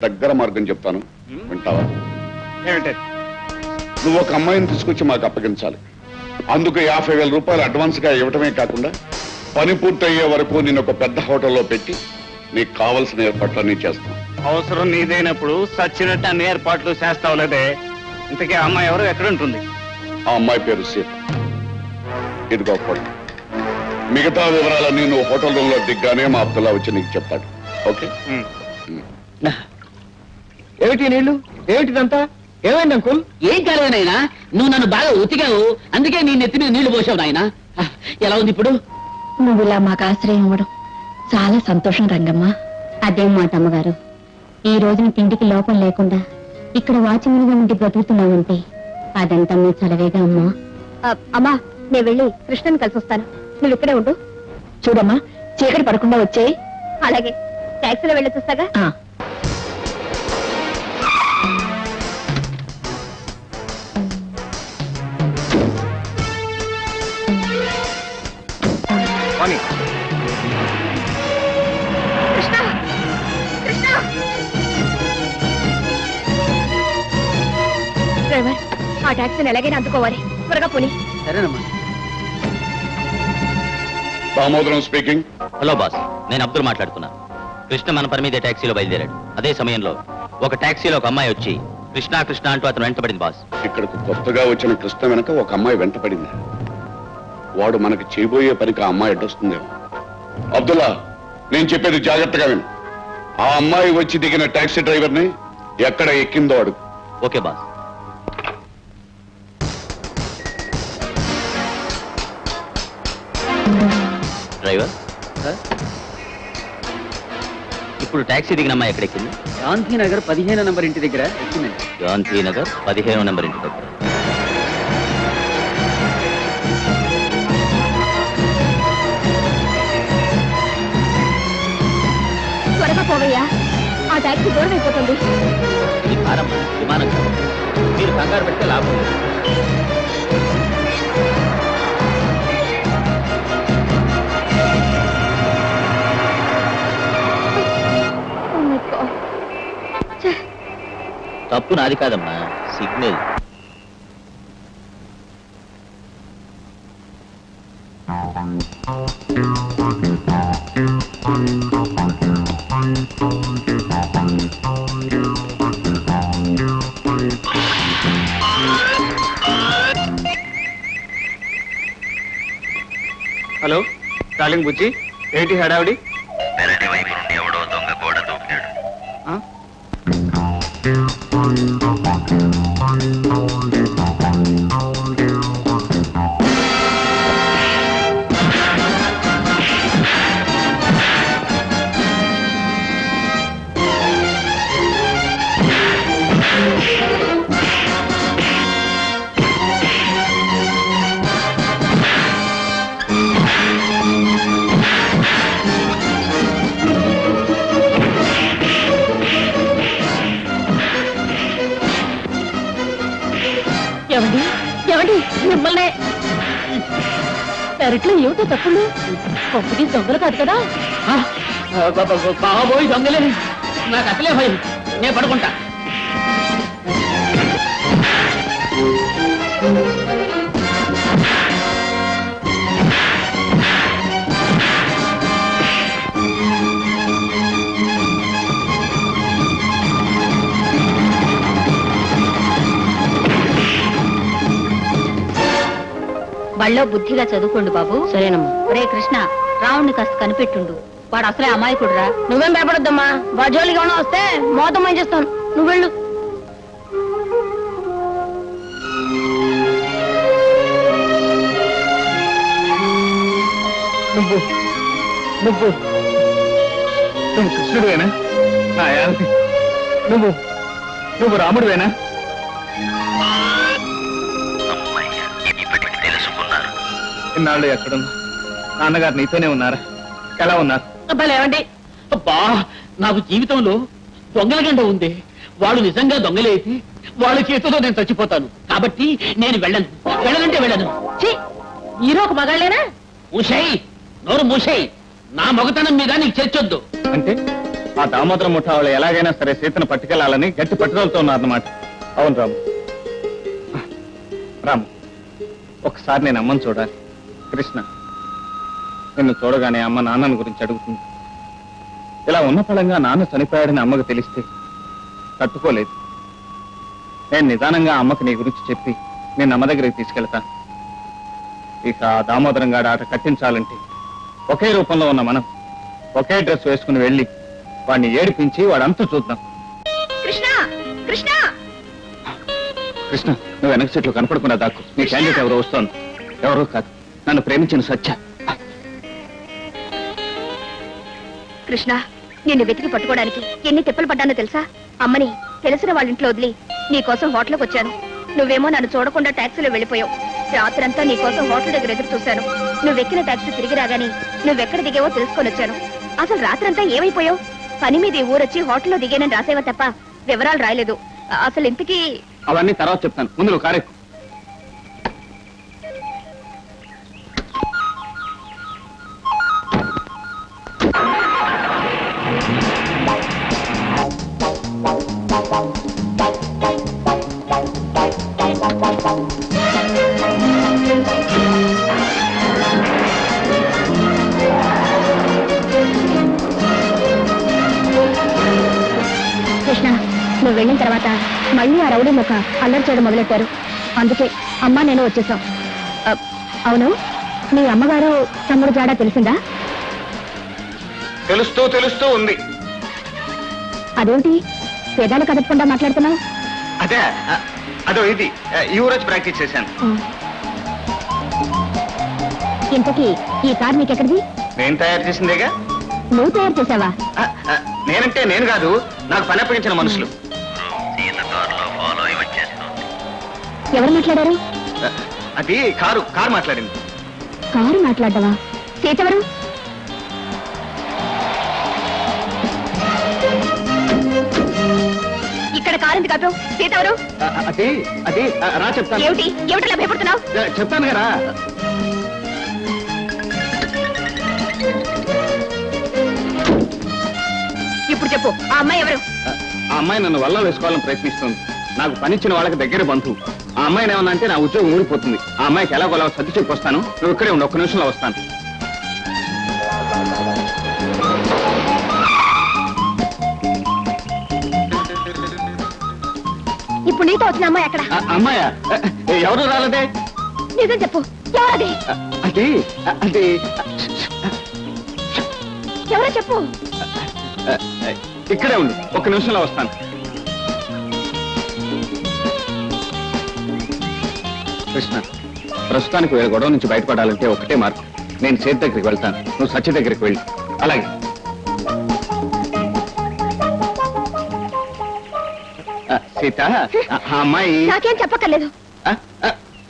దగ్గర మార్గం చెప్తాను వింటావా ఏమిటది నువ్వు ఒక అమ్మాయిని తీసుకొచ్చి మాకు అప్పగించాలి అందుకు యాభై వేల రూపాయలు అడ్వాన్స్ గా ఇవ్వటమే కాకుండా పని పూర్తయ్యే వరకు నేను ఒక పెద్ద హోటల్లో పెట్టి నీకు కావలసిన ఏర్పాట్లన్నీ చేస్తాను అవసరం నీదైనప్పుడు సచ్చినట్టు అన్ని ఏర్పాట్లు చేస్తావులేదే ఇంతకీ ఆ అమ్మాయి ఎవరు ఎక్కడ ఉంటుంది ఆ అమ్మాయి పేరు సీత ఇదిగో ఫోటో మిగతా వివరాలన్నీ నువ్వు హోటల్ రూమ్ లో దిగ్గానే మా అబ్దుల్లా వచ్చి నీకు చెప్తాడు ఓకే ఉమ్. ఏమిటి నీళ్లు ఏమిటిదంతా ఏమైంది అంకుల్ ఏం కాలేదు నాయనా నువ్వు నన్ను బాగా ఉతికావు అందుకే నీ నెత్తి మీద నీళ్లు పోసావు నాయనా ఆ, ఎలా ఉంది ఇప్పుడు నువ్వు ఇలా మాకు ఆశ్రయం ఇవ్వడం చాలా సంతోషం రంగమ్మ అదేం మాట అమ్మగారు ఈ రోజున తిండికి లోపం లేకుండా ఇక్కడ వాచ్మెన్గా ఉండి బ్రతుకుతున్నావంటే అదంతా మీ చలవేగా అమ్మా అమ్మా నేను వెళ్ళి కృష్ణని కలిసి వస్తాను నువ్వు ఇక్కడే ఉండు చూడమ్మా చీకటి పడకుండా వచ్చేయి అలాగే టాక్సీలో వెళ్ళి చూస్తాగా పోనీ. కృష్ణ కృష్ణ డ్రైవర్ ఆ టాక్సీని ఎలాగైనా అందుకోవాలి త్వరగా పోనీ సరేనమ్మా దామోదరం స్పీకింగ్ హలో బాస్ నేను అబ్దుల్ మాట్లాడుతున్నాను కృష్ణ మన పని మీద టాక్సీలో బయలుదేరాడు అదే సమయంలో ఒక టాక్సీలో ఒక అమ్మాయి వచ్చి కృష్ణ కృష్ణ అంటూ అతను వెంటబడింది బాస్ ఇక్కడకు కొత్తగా వచ్చిన కృష్ణ వెనక ఒక అమ్మాయి వెంటపడింది వాడు మనకి చేయబోయే పనికి ఆ అమ్మాయి అడ్డొస్తుందేమో అబ్దుల్లా నేను చెప్పేది జాగ్రత్తగా విను ఆ అమ్మాయి వచ్చి దిగిన టాక్సీ డ్రైవర్ని ఎక్కడ ఎక్కిందో అడుగు ఓకే బాస్ డ్రైవర్ ఇప్పుడు టాక్సీ దిగిన అమ్మాయి ఎక్కడ ఎక్కింది గాంధీనగర్ పదిహేను నంబర్ ఇంటి దగ్గర ఎక్కిందండి గాంధీనగర్ పదిహేను నెంబర్ ఇంటి దగ్గర త్వరగా పోవయ్యా ఆ టాక్సీ దూరం అయిపోతుంది ఇది భారమ్మ విమానం కాదు. మీరు కంగారు పెడితే లాభం లేదు తప్పు నాది కాదమ్మా సిగ్నల్ హలో డార్లింగ్ బుజ్జి ఏంటి హడావిడి ఆ? ఏమండి ఏమండి మిమ్మల్నే పెరట్లో ఏమిటో తప్పులు కొబ్బరి దొంగలు కాదు కదా ఆ, బా- బా- బా- బాబోయ్ దొంగలే నాకు అసలే భయం నేను పడుకుంటా బళ్ళో బుద్ధిగా చదువుకోండి బాబు సరేనమ్మా రే కృష్ణ రావుణ్ణి కాస్త కనిపెట్టుండు వాడు అసలే అమాయకుడురా నువ్వేం భయపడొద్దమ్మా వాజోలిగా ఉన్నా వస్తే మోతం ఏం చేస్తాను నువ్వు వెళ్ళు నువ్వు నువ్వు నువ్వు కృష్ణుడువేనా నా యాల్ని. నువ్వు నువ్వు రాముడువేనా ఇన్నాళ్ళు ఎక్కడున్నా నాన్నగారు నీతోనే ఉన్నారా ఎలా ఉన్నారు ఏమండి అబ్బా నాకు జీవితంలో దొంగల గంట ఉంది వాడు నిజంగా దొంగలేసి వాళ్ళ చేతిలో నేను చచ్చిపోతాను కాబట్టి నేను వెళ్ళను వెళ్ళనంటే వెళ్ళను హీరో ఒక మగాళ్ళేనా మూషై నోరు మూషై నా మొగతనం మీద నీకు చేర్చొద్దు అంటే ఆ దామోదరం ముఠా వాళ్ళు ఎలాగైనా సరే సీతను పట్టుకెళ్లాలని గట్టి పట్టుదలతో ఉన్నారన్నమాట అవును రాము రాము ఒకసారి నేను అమ్మని చూడాలి కృష్ణ నిన్ను చూడగానే అమ్మ నాన్నని గురించి అడుగుతుంది ఇలా ఉన్న ఫలంగా నాన్న చనిపోయాడని అమ్మకు తెలిస్తే తట్టుకోలేదు నేను నిదానంగా అమ్మకి నీ గురించి చెప్పి నేను అమ్మ దగ్గరికి తీసుకెళ్తా ఇక ఆ దామోదరం గాడి ఆట కట్టించాలంటే ఒకే రూపంలో ఉన్న మనం ఒకే డ్రెస్ వేసుకుని వెళ్ళి వాడిని ఏడిపించి వాడంతా చూద్దాం కృష్ణ కృష్ణ కృష్ణ నువ్వు వెనక చెట్లు కనపడకుండా దాక్కు నీ క్యాండిడేట్ ఎవరో వస్తోంది ఎవరో కాదు నన్ను ప్రేమించిన సత్య కృష్ణ నిన్ను వెతికి పట్టుకోవడానికి ఎన్ని తిప్పలు పడ్డానో తెలుసా అమ్మని తెలిసిన వాళ్ళ ఇంట్లో వదిలి నీ కోసం హోటల్కి వచ్చాను నువ్వేమో నన్ను చూడకుండా టాక్సీలో వెళ్ళిపోయావు రాత్రంతా నీ కోసం హోటల్ దగ్గర ఎదురు చూశాను నువ్వెక్కిన టాక్సీ తిరిగి రాగాని నువ్వెక్కడ దిగావో తెలుసుకొని వచ్చాను అసలు రాత్రంతా ఏమైపోయావు పని మీద ఈ ఊరొచ్చి హోటల్లో దిగానని రాసేవా తప్ప వివరాలు రాయలేదు అసలు ఇంతకీ అవన్నీ తర్వాత చెప్తాను ముందు నువ్వు కారెక్కు కృష్ణ నువ్వు వెళ్ళిన తర్వాత మళ్ళీ ఆ రౌడీ ముఖ అల్లరి చేయడం మొదలెట్టారు అందుకే అమ్మ నేను వచ్చేసాం అ, అవును మీ అమ్మగారు తమ్ముడు జాడా తెలిసిందా తెలుస్తూ తెలుస్తూ ఉంది అదేంటి పేదాలు కదపకుండా మాట్లాడుతున్నావు అదే ఆ, అదో ఇది ఆ, ఈ ఊరొచ్చి ప్రాక్టీస్ చేశాను ఇంతకీ ఈ కార్ నీకెక్కడిది నేను తయారు చేసిందేగా నువ్వు తయారు చేసావా ఆ, ఆ, నేనంటే నేను కాదు నాకు పని అప్పగించిన మనుషులు ఎవరు మాట్లాడారు ఆ, అది కారు కారు మాట్లాడింది కారు మాట్లాడ్డావా సీత ఎవరు ఇక్కడ కారు ఎందుకు ఆపావు? సీత ఎవరు ఆ, ఆ, అది అది ఆ, రా చెప్తాను ఏమిటి ఏమిటలా భయపడుతున్నావు ఆ, చెప్తాను కదా ఇప్పుడు చెప్పు ఆ అమ్మాయి ఎవరు ఆ అమ్మాయి నన్ను వల్ల వేసుకోవాలని ప్రయత్నిస్తుంది నాకు పనిచ్చిన వాళ్ళకి దగ్గర బంధువు ఆ అమ్మాయిని ఏమన్నా అంటే నా ఉద్యోగం ఊడిపోతుంది ఆ అమ్మాయికి ఎలా కొలా సర్ది చెప్పి వస్తాను నువ్వు ఇక్కడే ఉండు ఒక్క నిమిషంలో వస్తాను ఇప్పుడు నీతో వచ్చిన అమ్మాయి అక్కడ ఆ, అమ్మాయా ఆ, ఎవరు రాలేదే నిజం చెప్పు ఎవరది ఆ, అది ఆ, అది ఎవరో చెప్పు ఆ, ఆ, ఇక్కడే ఉండు ఒక్క నిమిషంలో వస్తాను కృష్ణ ప్రస్తుతానికి వీళ్ళ గొడవ నుంచి బయటపడాలంటే ఒకటే మార్గం నేను సేత్ దగ్గరికి వెళ్తాను నువ్వు సత్య దగ్గరికి వెళ్ళి అలాగే ఆ, సీత ఆ ఆ అమ్మాయి నాకేం చెప్పక్కర్లేదు ఆ, ఆ,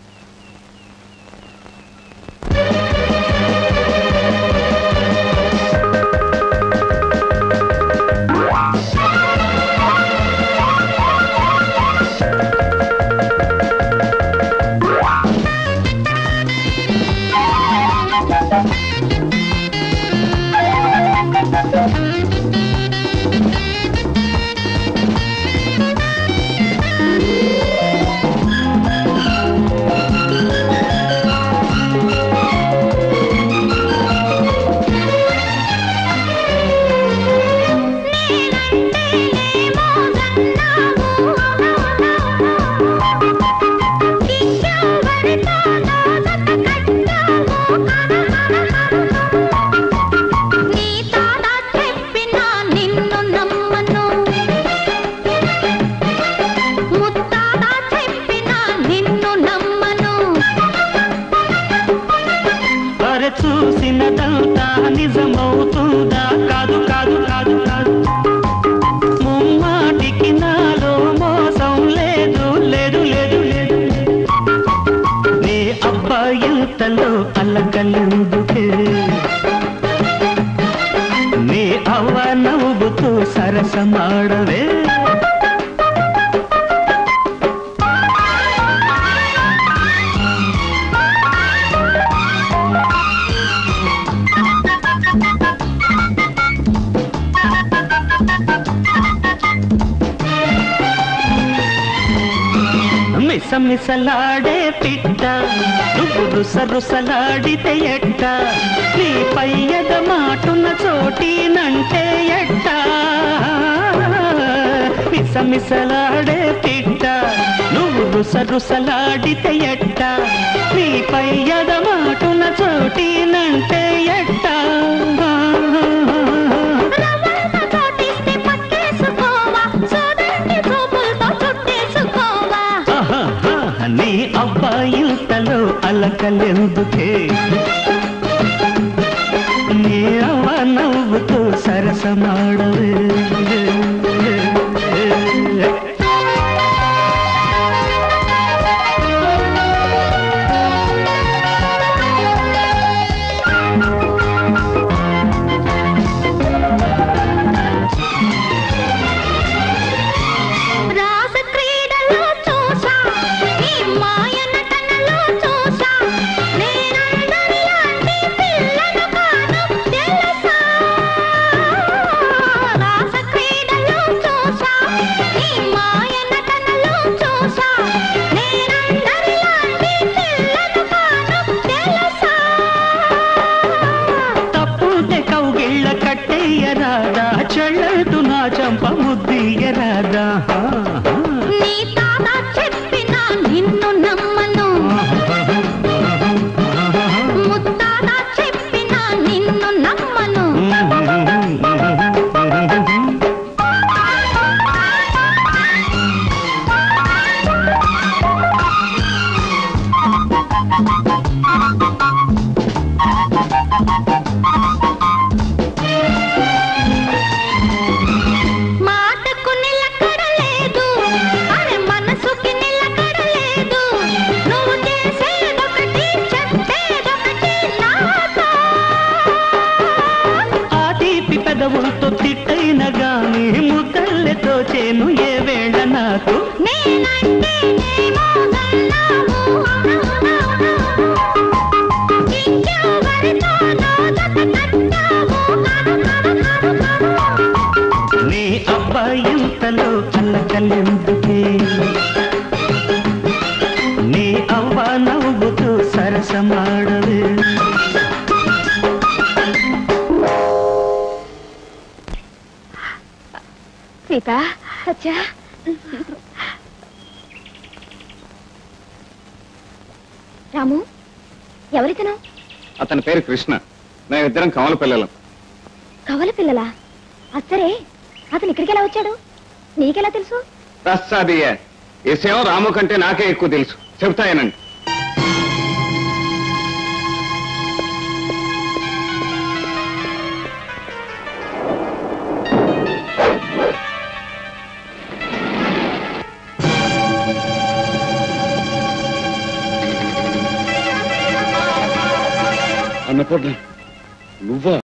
అరె చూసినదంతా నిజమవుతుందా కాదు కాదు కాదు కాదు ముమ్మాటికి నాలో మోసం లేదు లేదు లేదు లేదు నీ అబ్బాయితలో అల్లకల్లుదుకే నీ అవ్వ నవ్వుతూ సరసమాడవే మిసమిసలాడే పిట్ట నువ్వు రుస రుసలాడితే ఎట్ట నీ పయ్యద మాటున చోటీనంటే ఎట్ట మిసమిసలాడే పిట్ట నువ్వు రుస రుసలాడితే ఎట్ట నీ పయ్యద మాటున చోటీనంటే ఎట్ట రవ్వంత చోటిస్తే పక్కేసుకోవా సోదంటి చూపులతో చుట్టేసుకోవా ఆహాహా, నీ అబ్బాయితలో అలకలెందుకే నీ అవ్వ నవ్వుతూ సరసమాడవే రాస క్రీడలో చూసా ఈ మాయ నటనలో చూసా నేనందరిలాంటి పిల్లను కాను తెలుసా రాస క్రీడలో చూసా ఈ మాయ నటనలో చూసా నేనందరిలాంటి పిల్లను కాను తెలుసా తప్పుంటే కౌగిళ్ళ కట్టేయరాదా చెల్లెదు నా చంప ముద్దీయరాదా నీ తాత చెప్పిన నిన్ను నమ్మను ముత్తాత చెప్పిన నిన్ను నమ్మను మాటకు నిలకడ లేదు అరే మనసుకి నిలకడ లేదు నువ్వు చేసేదొకటి చెప్పేదొకటి నాతో ఆ తీపి పెదవులతో తిట్టైన గాని ముద్దల్లెతో చేను ఏ వేళ నాకు నేనంటే నేమోదన్నావు ఇంకెవరితోనో జత కట్టావు నీ అబ్బాయింతలో అల్లకల్లెందుకే నీ అవ్వ నవ్వుతూ సరసమాడవే సీత అచ్చా రాము ఎవరితను అతని పేరు కృష్ణ మేమిద్దరం కమల పిల్లలం కవల పిల్లలా అచ్చరే అతను ఇక్కడికి ఎలా వచ్చాడు నీకెలా తెలుసు ప్రసాదీయ ఈ విషయం రాము కంటే నాకే ఎక్కువ తెలుసు చెబుతాయనండి అన్నపూర్ణ నువ్వా